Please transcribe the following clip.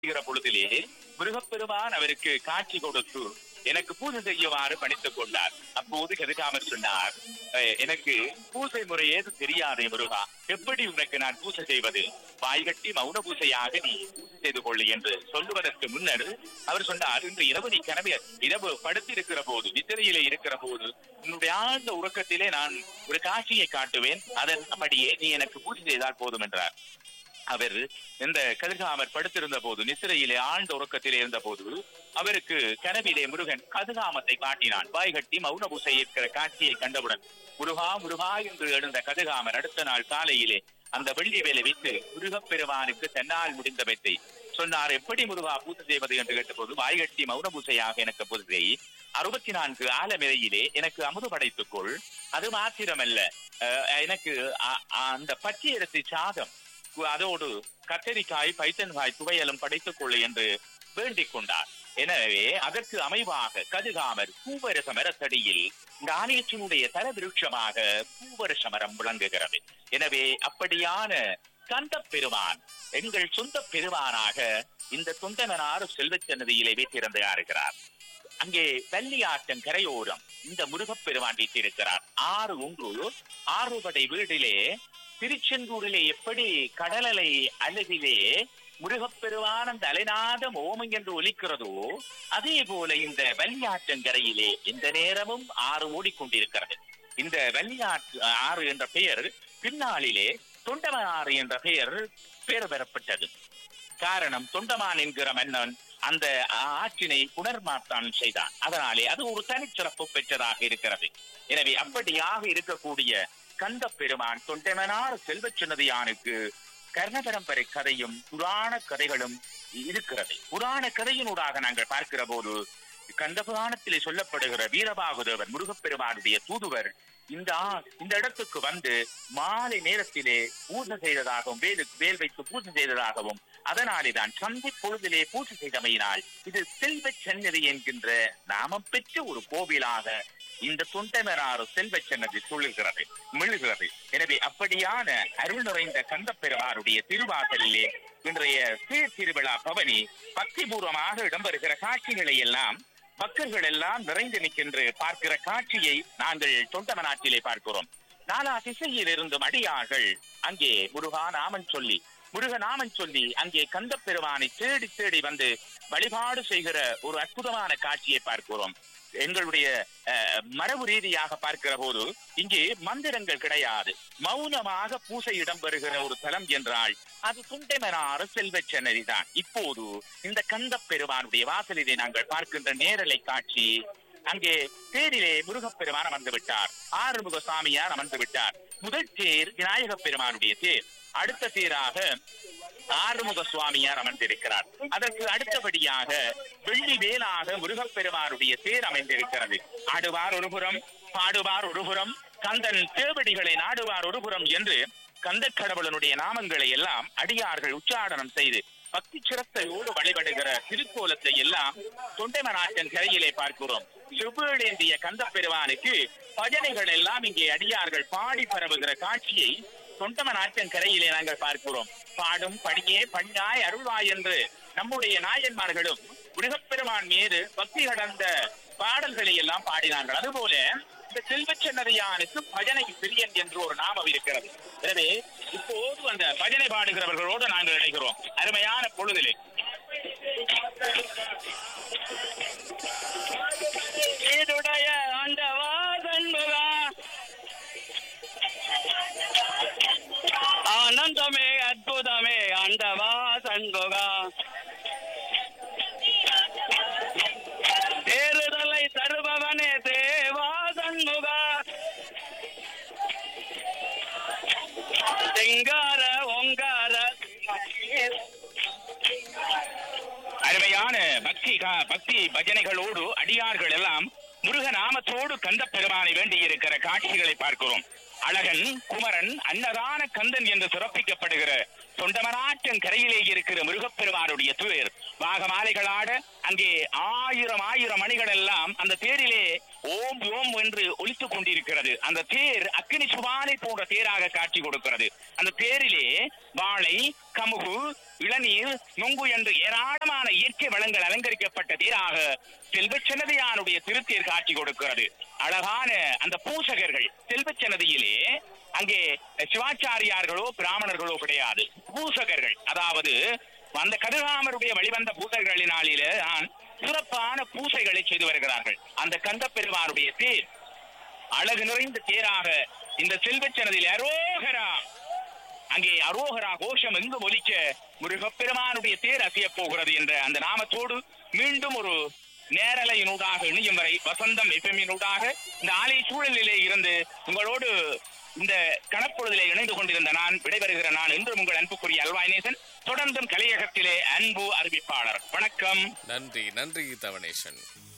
செய்கிற பொழுதிலே முருகப்பெருமான் அவருக்கு காட்சி கொடுத்து எனக்கு பூஜை செய்யுமாறு பணித்துக் கொண்டார் அப்போது கதிகாமர் சொன்னார் "அஹ், எனக்கு பூஜை முறை ஏது தெரியாதே முருகா எப்படி உனக்கு நான் பூஜை செய்வது வாய்கட்டி மௌன பூஜையாக நீ பூஜை செய்து கொள்ளு என்று சொல்லுவதற்கு முன்னர் அவர் சொன்னார் இன்று இரவு நீ கனவு இரவு படுத்திருக்கிற போது நித்திரையிலே இருக்கிற போது உன்னுடைய ஆழ்ந்த உறக்கத்திலே நான் ஒரு காட்சியை காட்டுவேன் அதன் அப்படியே நீ எனக்கு பூஜை செய்தால் போதும் என்றார் அவர் இந்த கதிர்காமர் படுத்திருந்த போது நித்திரையிலே ஆழ்ந்த உறக்கத்திலே இருந்த போது அவருக்கு கனவிலே முருகன் கதிர்காமத்தை காட்டினான் வாய்கட்டி மௌன பூசை இருக்கிற காட்சியை கண்டவுடன் முருகா முருகா என்று எழுந்த கதிர்காமர் அடுத்த நாள் காலையிலே அந்த வெள்ளி வேலை வைத்து முருகப்பெருமானுக்கு தன்னால் முடிந்தவற்றை சொன்னார் எப்படி முருகா பூஜை செய்வது என்று கேட்டபோது வாய்கட்டி மௌன பூசையாக எனக்கு பூஜை செய் அறுபத்தி நான்கு ஆலமிரையிலே எனக்கு அமுது படைத்துக்கொள் அது மாத்திரமல்ல அஹ், எனக்கு அ- அந்த பச்சை சாதம் கு- அதோடு கத்தரிக்காய் பைத்தன்காய் துவையலும் படைத்துக் கொள்ளு என்று வேண்டிக் கொண்டார் எனவே அதற்கு அமைவாக கதிகாமர் பூவரச மரத்தடியில் இந்த ஆலயத்தினுடைய தல விருட்சமாக பூவரச மரம் விளங்குகிறது எனவே அப்படியான கந்த பெருமான் எங்கள் சொந்த பெருமானாக இந்த தொண்டனார் செல்வச் சன்னதியிலே வீட்டிருந்து இருக்கிறார் அங்கே வெள்ளியாற்றன் கரையோரம் இந்த முருகப்பெருமான் வீட்டிருக்கிறார் ஆறு ஒன்று ஆறுபடை வீடிலே திருச்செந்தூரிலே எப்படி கடலலை அழகிலே முருகப்பெருமான் அந்த அலைநாதம் ஓமம் என்று ஒலிக்கிறதோ அதே போல இந்த வெள்ளியாற்றங்கரையிலே இந்த நேரமும் ஆறு ஓடிக்கொண்டிருக்கிறது இந்த வெள்ளியாற்று ஆறு என்ற பெயர் பின்னாளிலே தொண்டமன் ஆறு என்ற பெயர் பெயர் பெறப்பட்டது காரணம் தொண்டமான் என்கிற மன்னன் அந்த ஆற்றினை புனர்மாற்றம் செய்தான் அதனாலே அது ஒரு தனிச்சிறப்பு பெற்றதாக இருக்கிறது எனவே அப்படியாக இருக்கக்கூடிய கந்த பெருமான் தொண்டமனார் செல்வச் சின்னதியானுக்கு கர்ணபரம்பரை கதையும் புராண கதைகளும் இருக்கிறது புராண கதையினூடாக நாங்கள் பார்க்கிற போது கந்த புராணத்திலே சொல்லப்படுகிற வீரபாகுதேவன் முருகப்பெருமானுடைய தூதுவர் இந்த ஆ- இந்த இடத்துக்கு வந்து மாலை நேரத்திலே பூஜை செய்ததாகவும் வேலு வேல் வைத்து பூஜை செய்ததாகவும் அதனாலே தான் சந்தை பொழுதிலே பூஜை செய்தமையினால் இது செல்வ சன்னதி என்கின்ற நாமம் பெற்ற ஒரு கோவிலாக இந்த தொண்டமராறு செல்வ சன்னதி சொல்லுகிறது மிழுகிறது எனவே அப்படியான அருள் நிறைந்த கந்தப்பெருமாருடைய திருவாசலிலே இன்றைய தேர் திருவிழா பவனி பக்திபூர்வமாக இடம்பெறுகிற காட்சிகளை எல்லாம் பக்தர்கள் எல்லாம் நிறைந்து நிற்கின்ற பார்க்கிற காட்சியை நாங்கள் தொண்டமனாற்றிலே பார்க்கிறோம் நாலா திசையில் இருந்தும் அடியார்கள் அங்கே முருகா நாமன் சொல்லி முருக நாமன் சொல்லி அங்கே கந்த பெருமானை தேடி தேடி வந்து வழிபாடு செய்கிற ஒரு அற்புதமான காட்சியை பார்க்கிறோம் எங்களுடைய அஹ், மரபு ரீதியாக பார்க்கிற போது இங்கே மந்திரங்கள் கிடையாது மௌனமாக பூசை இடம்பெறுகிற ஒரு தலம் என்றால் அது துண்டைமனாறு செல்வச் சன்னதி தான் இப்போது இந்த கந்த பெருமானுடைய வாசலிலே நாங்கள் பார்க்கின்ற நேரலை காட்சி அங்கே தேரிலே முருகப்பெருமான் அமர்ந்து விட்டார் ஆறுமுக சாமியார் அமர்ந்து விட்டார் முதல் தேர் விநாயகப் பெருமானுடைய தேர் அடுத்த தேராக ஆறுமுக சுவாமியார் அமர்ந்திருக்கிறார் அதற்கு அடுத்தபடியாக வெள்ளி வேலாக முருகப்பெருமானுடைய தேர் அமைந்திருக்கிறது ஆடுவார் ஒருபுறம் பாடுவார் ஒருபுறம் கந்தன் தேவடிகளை நாடுவார் ஒருபுறம் என்று கந்த கடவுளனுடைய நாமங்களை எல்லாம் அடியார்கள் உச்சாடனம் செய்து பக்தி சிரத்தையோடு வழிபடுகிற திருக்கோலத்தை எல்லாம் தொண்டைமனாற்றின் கரையிலே பார்க்கிறோம் செவ்வேளேந்திய கந்த பெருமானுக்கு பஜனைகள் எல்லாம் இங்கே அடியார்கள் பாடி பரவுகிற காட்சியை தொண்டமன் ஆற்றின் கரையிலே நாங்கள் பார்க்கிறோம் பாடும் படியே பண்டாய் அருள்வாய் என்று நம்முடைய நாயன்மார்களும் முருகப்பெருமான் மீது பக்தி கடந்த பாடல்களை எல்லாம் பாடினார்கள் அதுபோல இந்த செல்வச்சன்னதியானுக்கு பஜனை பிரியன் என்று ஒரு நாமம் இருக்கிறது எனவே இப்போது அந்த பஜனை பாடுகிறவர்களோடு நாங்கள் இணைகிறோம் அருமையான பொழுதிலே இதுடைய ஆண்டவா சண்முகா ஆனந்தமே அற்புதமே ஆண்டவா சண்முகா தேறுதலை தருபவனே தேவா சண்முகா சிங்கார ஓங்கார அருமையான பக்தி கா- பக்தி பஜனைகளோடு அடியார்கள் எல்லாம் முருக நாமத்தோடு கந்த பெருமானை வேண்டி இருக்கிற காட்சிகளை பார்க்கிறோம் அழகன் குமரன் அன்னதான கந்தன் என்று சிறப்பிக்கப்படுகிற தொண்டமனாற்றன் கரையிலே இருக்கிற முருகப்பெருமானுடைய துயர் வாகமாலைகளாட அங்கே ஆயிரம் ஆயிரம் மணிகள் எல்லாம் அந்த தேரிலே ஓம் ஓம் என்று ஒலித்துக் கொண்டிருக்கிறது அந்த தேர் அக்கினி சுவாலை போன்ற தேராக காட்சி கொடுக்கிறது அந்த தேரிலே வாழை கமுகு இளநீர் நொங்கு என்று ஏராளமான இயற்கை வளங்கள் அலங்கரிக்கப்பட்ட தேராக செல்வச்சன்னதியானுடைய திருத்தேர் காட்சி கொடுக்கிறது அழகான அந்த பூசகர்கள் செல்வச்சன்னதியிலே அங்கே சிவாச்சாரியார்களோ பிராமணர்களோ கிடையாது பூசகர்கள் அதாவது அந்த கதிராமருடைய வழிவந்த பூசகர்களினாலே தான் சிறப்பான பூசைகளை செய்து வருகிறார்கள் அந்த கந்த பெருமானுடைய தேர் அழகு நிறைந்த தேராக இந்த செல்வச்சனதில் அரோகரா அங்கே அரோகரா கோஷம் எங்கு ஒலிக்க முருகப்பெருமானுடைய தேர் அசைய போகிறது என்ற அந்த நாமத்தோடு மீண்டும் ஒரு நேரலையினூடாக இணையும் வரை வசந்தம் எஃப்எம்மினூடாக இந்த ஆலய சூழலிலே இருந்து உங்களோடு இந்த கணப்பொழுதிலே இணைந்து கொண்டிருந்த நான் விடைபெறுகிற நான் இன்று உங்கள் அன்புக்குரிய அல்வாய்நேசன் தொடர்ந்தும் கலையகத்திலே அன்பு அறிவிப்பாளர் வணக்கம் நன்றி நன்றி தவணேசன்